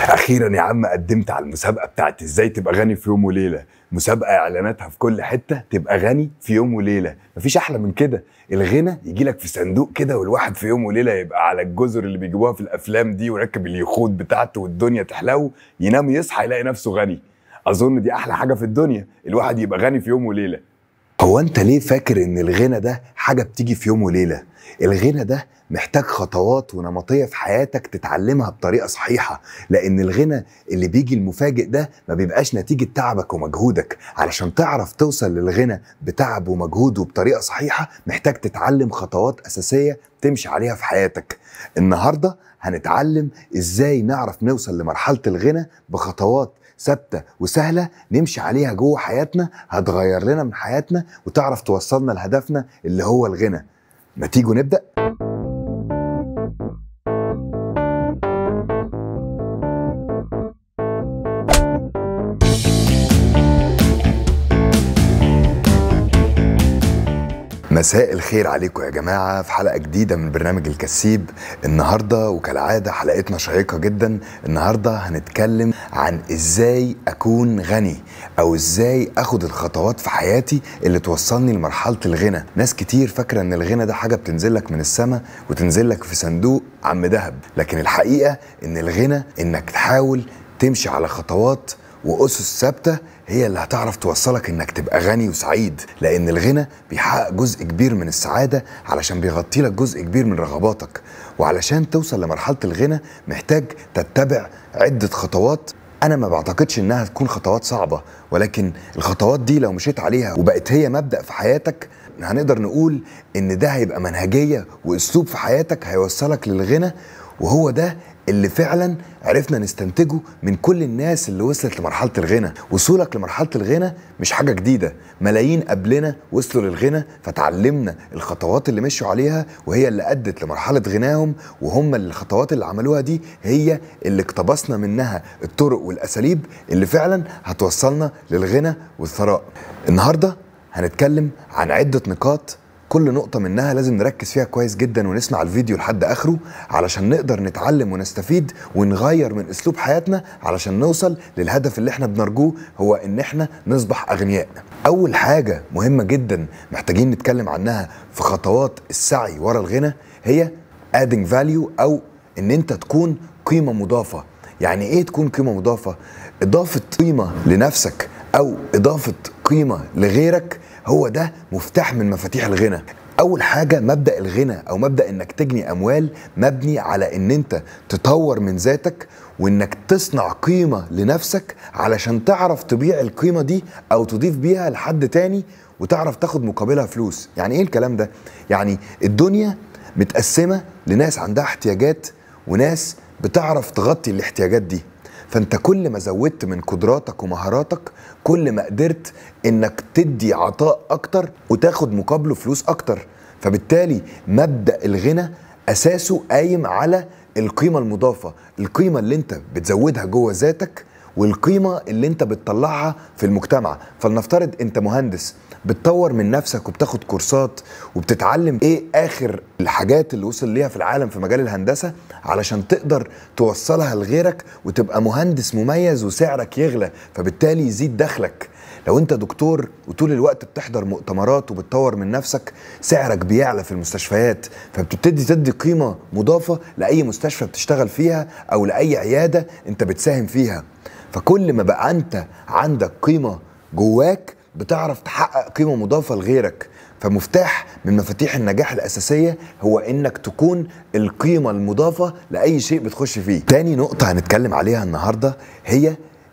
اخيرا يا عم قدمت على المسابقه بتاعت ازاي تبقى غني في يوم وليله مسابقه اعلاناتها في كل حته تبقى غني في يوم وليله مفيش احلى من كده الغنى يجي لك في صندوق كده والواحد في يوم وليله يبقى على الجزر اللي بيجيبوها في الافلام دي وراكب اليخوت بتاعته والدنيا تحلو ينام يصحى يلاقي نفسه غني اظن دي احلى حاجه في الدنيا الواحد يبقى غني في يوم وليله هو انت ليه فاكر ان الغنى ده حاجه بتيجي في يوم وليله الغنى ده محتاج خطوات ونمطيه في حياتك تتعلمها بطريقه صحيحه لان الغنى اللي بيجي المفاجئ ده ما بيبقاش نتيجه تعبك ومجهودك علشان تعرف توصل للغنى بتعب ومجهود وبطريقه صحيحه محتاج تتعلم خطوات اساسيه تمشي عليها في حياتك النهارده هنتعلم ازاي نعرف نوصل لمرحله الغنى بخطوات ثابته وسهله نمشي عليها جوه حياتنا هتغير لنا من حياتنا وتعرف توصلنا لهدفنا اللي هو الغنى ما تيجوا نبدا مساء الخير عليكم يا جماعة في حلقة جديدة من برنامج الكسيب النهاردة وكالعادة حلقتنا شيقة جدا النهاردة هنتكلم عن ازاي اكون غني او ازاي اخد الخطوات في حياتي اللي توصلني لمرحلة الغنى ناس كتير فاكرة ان الغنى ده حاجة بتنزل لك من السماء وتنزل لك في صندوق عم دهب لكن الحقيقة ان الغنى انك تحاول تمشي على خطوات واسس ثابته هي اللي هتعرف توصلك انك تبقى غني وسعيد لان الغنى بيحقق جزء كبير من السعاده علشان بيغطي لك جزء كبير من رغباتك وعلشان توصل لمرحله الغنى محتاج تتبع عده خطوات انا ما بعتقدش انها تكون خطوات صعبه ولكن الخطوات دي لو مشيت عليها وبقت هي مبدا في حياتك هنقدر نقول ان ده هيبقى منهجيه واسلوب في حياتك هيوصلك للغنى وهو ده اللي فعلا عرفنا نستنتجه من كل الناس اللي وصلت لمرحله الغنى وصولك لمرحله الغنى مش حاجه جديده ملايين قبلنا وصلوا للغنى فتعلمنا الخطوات اللي مشوا عليها وهي اللي ادت لمرحله غناهم وهم اللي الخطوات اللي عملوها دي هي اللي اقتبسنا منها الطرق والاساليب اللي فعلا هتوصلنا للغنى والثراء النهارده هنتكلم عن عده نقاط كل نقطة منها لازم نركز فيها كويس جدا ونسمع الفيديو لحد آخره علشان نقدر نتعلم ونستفيد ونغير من أسلوب حياتنا علشان نوصل للهدف اللي احنا بنرجوه هو إن احنا نصبح أغنياء. أول حاجة مهمة جدا محتاجين نتكلم عنها في خطوات السعي ورا الغنى هي adding value أو إن أنت تكون قيمة مضافة. يعني إيه تكون قيمة مضافة؟ إضافة قيمة لنفسك أو إضافة قيمة لغيرك هو ده مفتاح من مفاتيح الغنى اول حاجه مبدا الغنى او مبدا انك تجني اموال مبني على ان انت تطور من ذاتك وانك تصنع قيمه لنفسك علشان تعرف تبيع القيمه دي او تضيف بيها لحد تاني وتعرف تاخد مقابلها فلوس يعني ايه الكلام ده يعني الدنيا متقسمه لناس عندها احتياجات وناس بتعرف تغطي الاحتياجات دي فانت كل ما زودت من قدراتك ومهاراتك كل ما قدرت انك تدي عطاء اكتر وتاخد مقابله فلوس اكتر فبالتالي مبدا الغنى اساسه قايم على القيمه المضافه القيمه اللي انت بتزودها جوه ذاتك والقيمه اللي انت بتطلعها في المجتمع فلنفترض انت مهندس بتطور من نفسك وبتاخد كورسات وبتتعلم ايه اخر الحاجات اللي وصل ليها في العالم في مجال الهندسه علشان تقدر توصلها لغيرك وتبقى مهندس مميز وسعرك يغلى فبالتالي يزيد دخلك لو انت دكتور وطول الوقت بتحضر مؤتمرات وبتطور من نفسك سعرك بيعلى في المستشفيات فبتبتدي تدي قيمه مضافه لاي مستشفى بتشتغل فيها او لاي عياده انت بتساهم فيها فكل ما بقى انت عندك قيمه جواك بتعرف تحقق قيمه مضافه لغيرك فمفتاح من مفاتيح النجاح الأساسية هو إنك تكون القيمة المضافة لأي شيء بتخش فيه تاني نقطة هنتكلم عليها النهاردة هي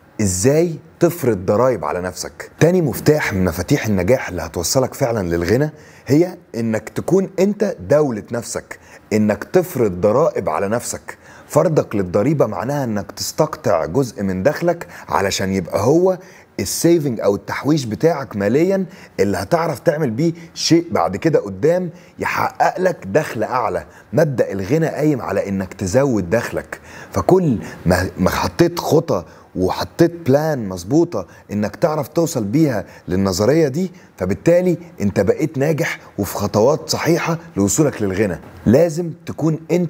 إزاي تفرض ضرائب على نفسك تاني مفتاح من مفاتيح النجاح اللي هتوصلك فعلا للغنى هي إنك تكون أنت دولة نفسك إنك تفرض ضرائب على نفسك فرضك للضريبة معناها انك تستقطع جزء من دخلك علشان يبقى هو السيفنج او التحويش بتاعك ماليا اللي هتعرف تعمل بيه شيء بعد كده قدام يحقق لك دخل اعلى مبدا الغنى قايم على انك تزود دخلك فكل ما حطيت خطى وحطيت بلان مظبوطه انك تعرف توصل بيها للنظريه دي فبالتالي انت بقيت ناجح وفي خطوات صحيحه لوصولك للغنى لازم تكون انت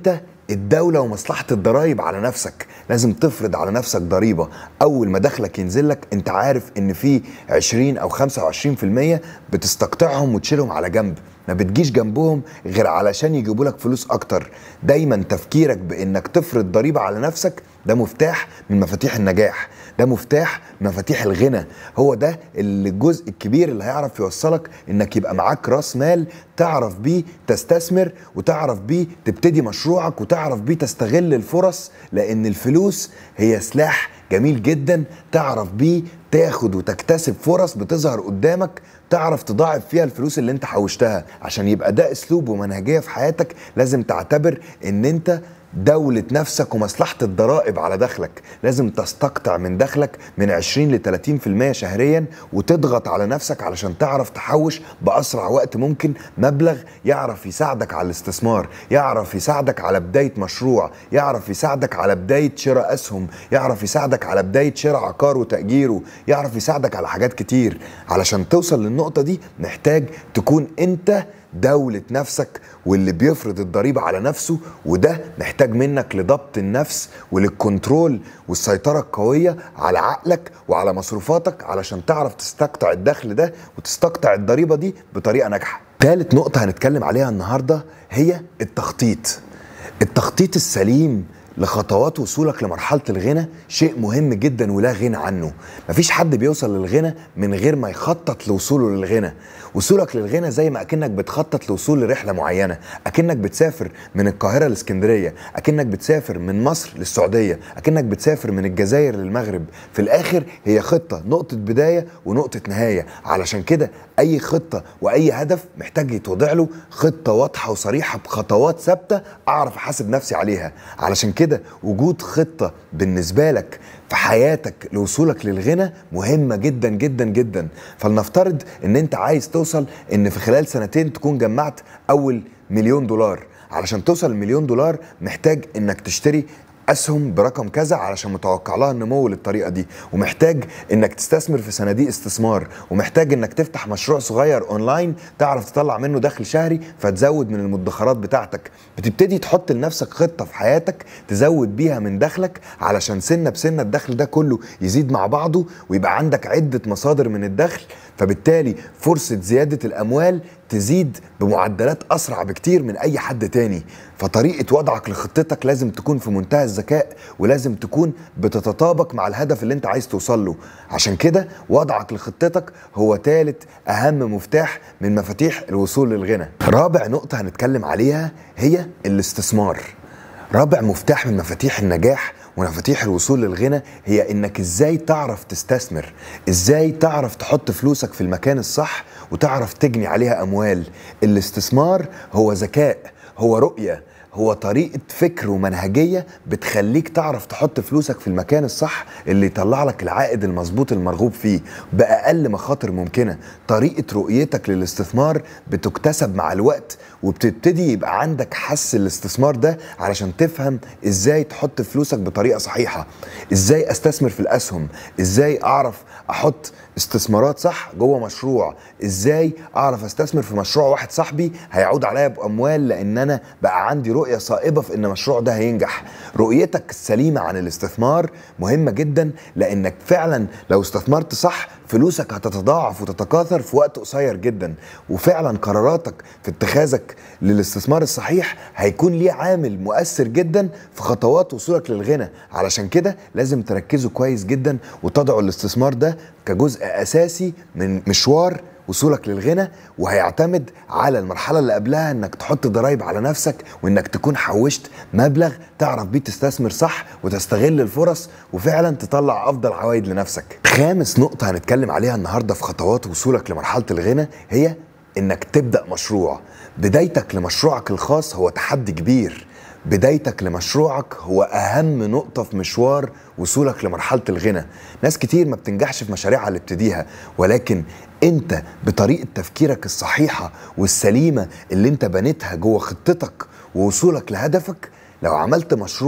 الدولة ومصلحة الضرايب على نفسك لازم تفرض على نفسك ضريبة أول ما دخلك ينزل لك أنت عارف إن في 20 أو 25% بتستقطعهم وتشيلهم على جنب ما بتجيش جنبهم غير علشان يجيبوا لك فلوس أكتر دايما تفكيرك بإنك تفرض ضريبة على نفسك ده مفتاح من مفاتيح النجاح ده مفتاح مفاتيح الغنى هو ده الجزء الكبير اللي هيعرف يوصلك انك يبقى معاك راس مال تعرف بيه تستثمر وتعرف بيه تبتدي مشروعك وتعرف بيه تستغل الفرص لان الفلوس هي سلاح جميل جدا تعرف بيه تاخد وتكتسب فرص بتظهر قدامك تعرف تضاعف فيها الفلوس اللي انت حوشتها عشان يبقى ده اسلوب ومنهجيه في حياتك لازم تعتبر ان انت دولة نفسك ومصلحة الضرائب على دخلك لازم تستقطع من دخلك من 20 ل 30% شهريا وتضغط على نفسك علشان تعرف تحوش بأسرع وقت ممكن مبلغ يعرف يساعدك على الاستثمار يعرف يساعدك على بداية مشروع يعرف يساعدك على بداية شراء أسهم يعرف يساعدك على بداية شراء عقار وتأجيره يعرف يساعدك على حاجات كتير علشان توصل للنقطة دي محتاج تكون انت دولة نفسك واللي بيفرض الضريبة على نفسه وده محتاج منك لضبط النفس وللكنترول والسيطرة القوية على عقلك وعلى مصروفاتك علشان تعرف تستقطع الدخل ده وتستقطع الضريبة دي بطريقة ناجحة ثالث نقطة هنتكلم عليها النهاردة هي التخطيط التخطيط السليم لخطوات وصولك لمرحلة الغنى شيء مهم جدا ولا غنى عنه مفيش حد بيوصل للغنى من غير ما يخطط لوصوله للغنى وصولك للغنى زي ما اكنك بتخطط لوصول لرحلة معينة اكنك بتسافر من القاهرة لاسكندرية اكنك بتسافر من مصر للسعودية اكنك بتسافر من الجزائر للمغرب في الاخر هي خطة نقطة بداية ونقطة نهاية علشان كده اي خطة واي هدف محتاج يتوضع له خطة واضحة وصريحة بخطوات ثابتة اعرف احاسب نفسي عليها علشان كده كده وجود خطة بالنسبة لك في حياتك لوصولك للغنى مهمة جدا جدا جدا فلنفترض ان انت عايز توصل ان في خلال سنتين تكون جمعت اول مليون دولار علشان توصل لمليون دولار محتاج انك تشتري اسهم برقم كذا علشان متوقع لها النمو للطريقه دي ومحتاج انك تستثمر في صناديق استثمار ومحتاج انك تفتح مشروع صغير اونلاين تعرف تطلع منه دخل شهري فتزود من المدخرات بتاعتك بتبتدي تحط لنفسك خطه في حياتك تزود بيها من دخلك علشان سنه بسنه الدخل ده كله يزيد مع بعضه ويبقى عندك عده مصادر من الدخل فبالتالي فرصه زياده الاموال تزيد بمعدلات اسرع بكتير من اي حد تاني فطريقه وضعك لخطتك لازم تكون في منتهى الذكاء ولازم تكون بتتطابق مع الهدف اللي انت عايز توصل له عشان كده وضعك لخطتك هو ثالث اهم مفتاح من مفاتيح الوصول للغنى رابع نقطه هنتكلم عليها هي الاستثمار رابع مفتاح من مفاتيح النجاح ومفاتيح الوصول للغنى هي انك ازاي تعرف تستثمر ازاي تعرف تحط فلوسك في المكان الصح وتعرف تجني عليها اموال الاستثمار هو ذكاء هو رؤيه هو طريقة فكر ومنهجية بتخليك تعرف تحط فلوسك في المكان الصح اللي يطلع لك العائد المظبوط المرغوب فيه بأقل مخاطر ممكنة طريقة رؤيتك للاستثمار بتكتسب مع الوقت وبتبتدي يبقى عندك حس الاستثمار ده علشان تفهم ازاي تحط فلوسك بطريقة صحيحة ازاي استثمر في الأسهم ازاي أعرف أحط استثمارات صح جوه مشروع ازاي اعرف استثمر في مشروع واحد صاحبي هيعود عليا باموال لان انا بقى عندي رؤيه صائبه في ان المشروع ده هينجح رؤيتك السليمه عن الاستثمار مهمه جدا لانك فعلا لو استثمرت صح فلوسك هتتضاعف وتتكاثر في وقت قصير جدا وفعلا قراراتك في اتخاذك للاستثمار الصحيح هيكون ليه عامل مؤثر جدا في خطوات وصولك للغنى علشان كده لازم تركزوا كويس جدا وتضعوا الاستثمار ده كجزء اساسي من مشوار وصولك للغنى وهيعتمد على المرحله اللي قبلها انك تحط ضرايب على نفسك وانك تكون حوشت مبلغ تعرف بيه تستثمر صح وتستغل الفرص وفعلا تطلع افضل عوائد لنفسك خامس نقطه هنتكلم عليها النهارده في خطوات وصولك لمرحله الغنى هي انك تبدا مشروع بدايتك لمشروعك الخاص هو تحدي كبير بدايتك لمشروعك هو اهم نقطه في مشوار وصولك لمرحله الغنى ناس كتير ما بتنجحش في مشاريعها اللي ابتديها ولكن انت بطريقه تفكيرك الصحيحه والسليمه اللي انت بنيتها جوه خطتك ووصولك لهدفك لو عملت مشروع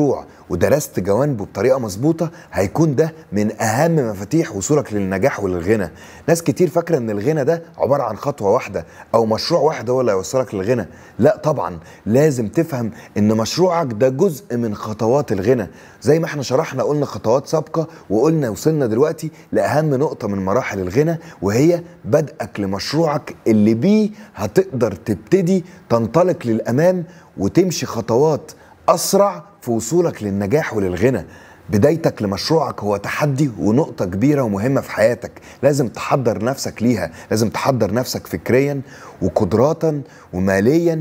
ودرست جوانبه بطريقه مظبوطه هيكون ده من اهم مفاتيح وصولك للنجاح وللغنى ناس كتير فاكره ان الغنى ده عباره عن خطوه واحده او مشروع واحد هو اللي هيوصلك للغنى لا طبعا لازم تفهم ان مشروعك ده جزء من خطوات الغنى زي ما احنا شرحنا قلنا خطوات سابقه وقلنا وصلنا دلوقتي لاهم نقطه من مراحل الغنى وهي بدءك لمشروعك اللي بيه هتقدر تبتدي تنطلق للامام وتمشي خطوات اسرع في وصولك للنجاح وللغنى بدايتك لمشروعك هو تحدي ونقطة كبيرة ومهمة في حياتك لازم تحضر نفسك ليها لازم تحضر نفسك فكريا وقدراتا وماليا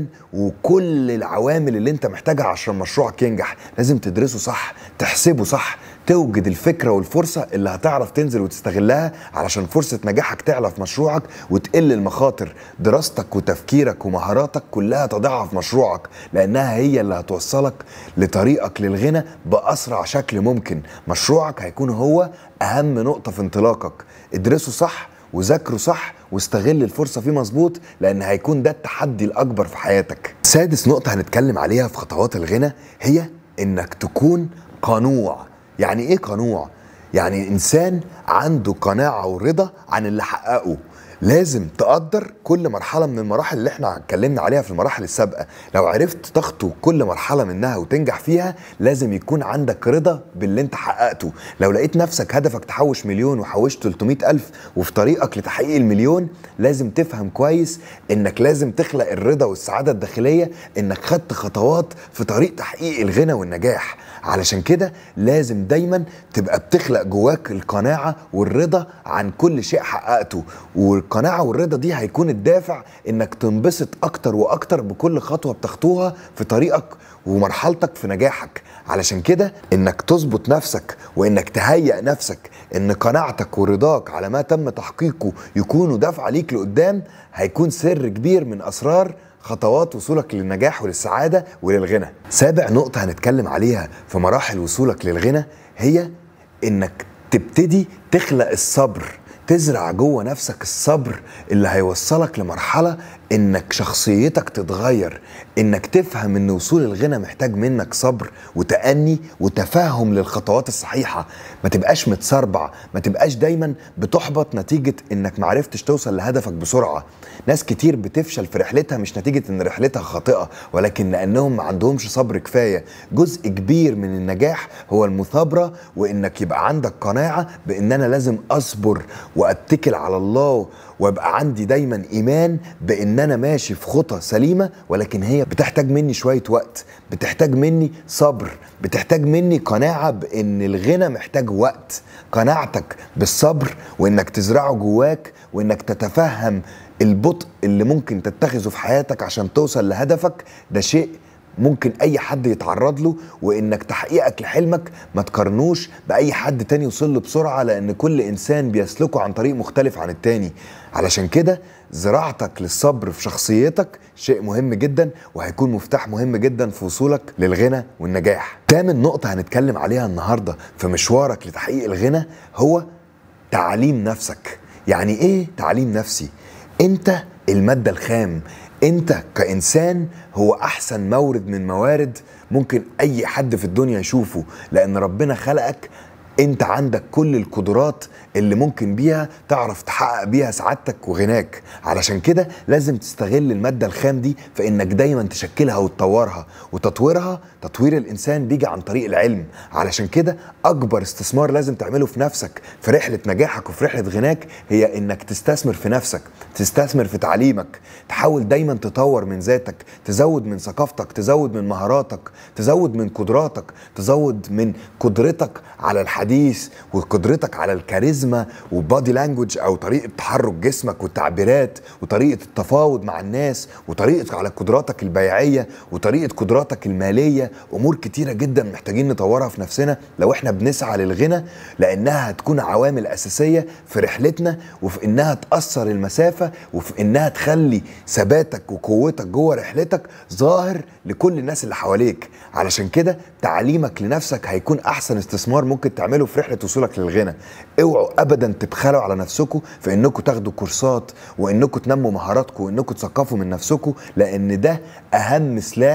وكل العوامل اللي انت محتاجها عشان مشروعك ينجح لازم تدرسه صح تحسبه صح توجد الفكره والفرصه اللي هتعرف تنزل وتستغلها علشان فرصه نجاحك تعلى في مشروعك وتقل المخاطر دراستك وتفكيرك ومهاراتك كلها تضعها في مشروعك لانها هي اللي هتوصلك لطريقك للغنى باسرع شكل ممكن مشروعك هيكون هو اهم نقطه في انطلاقك ادرسه صح وذاكره صح واستغل الفرصة فيه مظبوط لأن هيكون ده التحدي الأكبر في حياتك سادس نقطة هنتكلم عليها في خطوات الغنى هي إنك تكون قنوع يعني إيه قنوع؟ يعني إنسان عنده قناعة ورضا عن اللي حققه لازم تقدر كل مرحلة من المراحل اللي احنا اتكلمنا عليها في المراحل السابقة لو عرفت تخطو كل مرحلة منها وتنجح فيها لازم يكون عندك رضا باللي انت حققته لو لقيت نفسك هدفك تحوش مليون وحوشت 300 ألف وفي طريقك لتحقيق المليون لازم تفهم كويس انك لازم تخلق الرضا والسعادة الداخلية انك خدت خطوات في طريق تحقيق الغنى والنجاح علشان كده لازم دايما تبقى بتخلق جواك القناعة والرضا عن كل شيء حققته والقناعة والرضا دي هيكون الدافع انك تنبسط اكتر واكتر بكل خطوة بتخطوها في طريقك ومرحلتك في نجاحك علشان كده انك تظبط نفسك وانك تهيئ نفسك ان قناعتك ورضاك على ما تم تحقيقه يكونوا دافع ليك لقدام هيكون سر كبير من اسرار خطوات وصولك للنجاح وللسعادة وللغنى سابع نقطة هنتكلم عليها في مراحل وصولك للغنى هي انك تبتدي تخلق الصبر تزرع جوه نفسك الصبر اللي هيوصلك لمرحلة انك شخصيتك تتغير انك تفهم ان وصول الغنى محتاج منك صبر وتأني وتفاهم للخطوات الصحيحة ما تبقاش متسربع ما تبقاش دايما بتحبط نتيجة انك معرفتش توصل لهدفك بسرعة ناس كتير بتفشل في رحلتها مش نتيجة ان رحلتها خاطئة ولكن لانهم ما عندهمش صبر كفاية جزء كبير من النجاح هو المثابرة وانك يبقى عندك قناعة بان انا لازم اصبر واتكل على الله وابقى عندي دايما ايمان بان انا ماشي في خطى سليمه ولكن هي بتحتاج مني شويه وقت بتحتاج مني صبر بتحتاج مني قناعه بان الغنى محتاج وقت قناعتك بالصبر وانك تزرعه جواك وانك تتفهم البطء اللي ممكن تتخذه في حياتك عشان توصل لهدفك ده شيء ممكن اي حد يتعرض له وانك تحقيقك لحلمك ما تقارنوش باي حد تاني يوصل له بسرعه لان كل انسان بيسلكه عن طريق مختلف عن التاني علشان كده زراعتك للصبر في شخصيتك شيء مهم جدا وهيكون مفتاح مهم جدا في وصولك للغنى والنجاح تامن نقطه هنتكلم عليها النهارده في مشوارك لتحقيق الغنى هو تعليم نفسك يعني ايه تعليم نفسي انت الماده الخام انت كانسان هو احسن مورد من موارد ممكن اي حد في الدنيا يشوفه لان ربنا خلقك انت عندك كل القدرات اللي ممكن بيها تعرف تحقق بيها سعادتك وغناك علشان كده لازم تستغل المادة الخام دي في انك دايما تشكلها وتطورها وتطويرها تطوير الانسان بيجي عن طريق العلم علشان كده اكبر استثمار لازم تعمله في نفسك في رحلة نجاحك وفي رحلة غناك هي انك تستثمر في نفسك تستثمر في تعليمك تحاول دايما تطور من ذاتك تزود من ثقافتك تزود من مهاراتك تزود من قدراتك تزود من قدرتك على الحديث وقدرتك على الكاريزما وبادي لانجوج او طريقه تحرك جسمك والتعبيرات وطريقه التفاوض مع الناس وطريقه على قدراتك البيعيه وطريقه قدراتك الماليه امور كتيره جدا محتاجين نطورها في نفسنا لو احنا بنسعى للغنى لانها هتكون عوامل اساسيه في رحلتنا وفي انها تاثر المسافه وفي انها تخلي ثباتك وقوتك جوه رحلتك ظاهر لكل الناس اللي حواليك علشان كده تعليمك لنفسك هيكون احسن استثمار ممكن تعمله في رحله وصولك للغنى اوعوا ابدا تبخلوا على نفسكم في انكم تاخدوا كورسات وانكم تنموا مهاراتكم وانكم تثقفوا من نفسكم لان ده اهم سلاح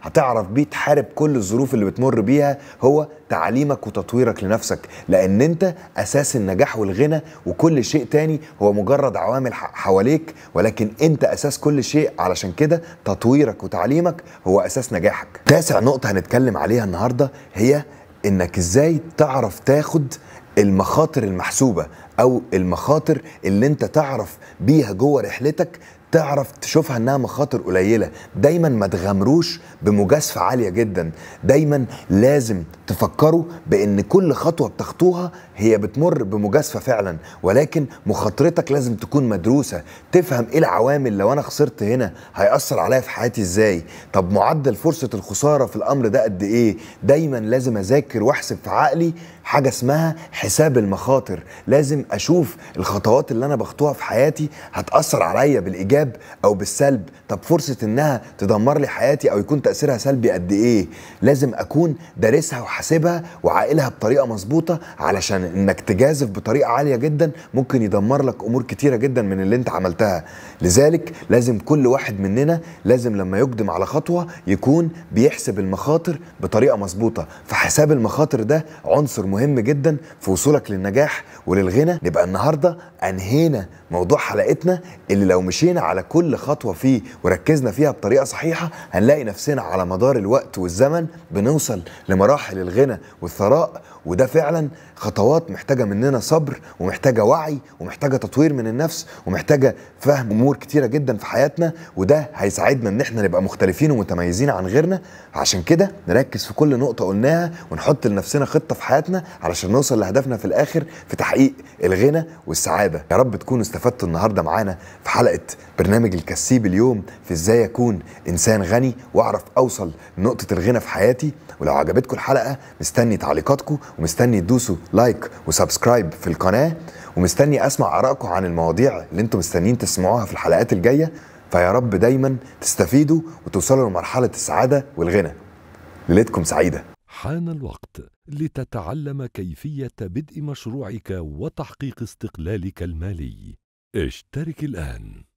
هتعرف بيه تحارب كل الظروف اللي بتمر بيها هو تعليمك وتطويرك لنفسك لان انت اساس النجاح والغنى وكل شيء تاني هو مجرد عوامل ح- حواليك ولكن انت اساس كل شيء علشان كده تطويرك وتعليمك هو اساس نجاحك تاسع نقطة هنتكلم عليها النهاردة هي انك ازاي تعرف تاخد المخاطر المحسوبة او المخاطر اللي انت تعرف بيها جوه رحلتك تعرف تشوفها انها مخاطر قليله دايما ما تغامروش بمجازفه عاليه جدا دايما لازم تفكروا بان كل خطوه بتخطوها هي بتمر بمجازفه فعلا ولكن مخاطرتك لازم تكون مدروسه تفهم ايه العوامل لو انا خسرت هنا هيأثر عليا في حياتي ازاي طب معدل فرصه الخساره في الامر ده قد ايه دايما لازم اذاكر واحسب في عقلي حاجه اسمها حساب المخاطر لازم اشوف الخطوات اللي انا بخطوها في حياتي هتاثر عليا بالايجاب او بالسلب طب فرصه انها تدمر لي حياتي او يكون تاثيرها سلبي قد ايه لازم اكون دارسها وحاسبها وعاقلها بطريقه مظبوطه علشان انك تجازف بطريقه عاليه جدا ممكن يدمر لك امور كتيره جدا من اللي انت عملتها لذلك لازم كل واحد مننا لازم لما يقدم على خطوه يكون بيحسب المخاطر بطريقه مظبوطه فحساب المخاطر ده عنصر مهم جدا في وصولك للنجاح وللغنى نبقى النهارده انهينا موضوع حلقتنا اللي لو مشينا على كل خطوه فيه وركزنا فيها بطريقه صحيحه هنلاقي نفسنا على مدار الوقت والزمن بنوصل لمراحل الغنى والثراء وده فعلا خطوات محتاجه مننا صبر ومحتاجه وعي ومحتاجه تطوير من النفس ومحتاجه فهم امور كتيره جدا في حياتنا وده هيساعدنا ان احنا نبقى مختلفين ومتميزين عن غيرنا عشان كده نركز في كل نقطه قلناها ونحط لنفسنا خطه في حياتنا علشان نوصل لهدفنا في الاخر في تحقيق الغنى والسعاده يا رب تكونوا استفدتوا النهارده معانا في حلقه برنامج الكسيب اليوم في ازاي اكون انسان غني واعرف اوصل لنقطه الغنى في حياتي ولو عجبتكم الحلقه مستني تعليقاتكم ومستني تدوسوا لايك وسبسكرايب في القناه ومستني اسمع ارائكم عن المواضيع اللي انتم مستنيين تسمعوها في الحلقات الجايه فيا رب دايما تستفيدوا وتوصلوا لمرحله السعاده والغنى ليلتكم سعيده حان الوقت لتتعلم كيفية بدء مشروعك وتحقيق استقلالك المالي. اشترك الآن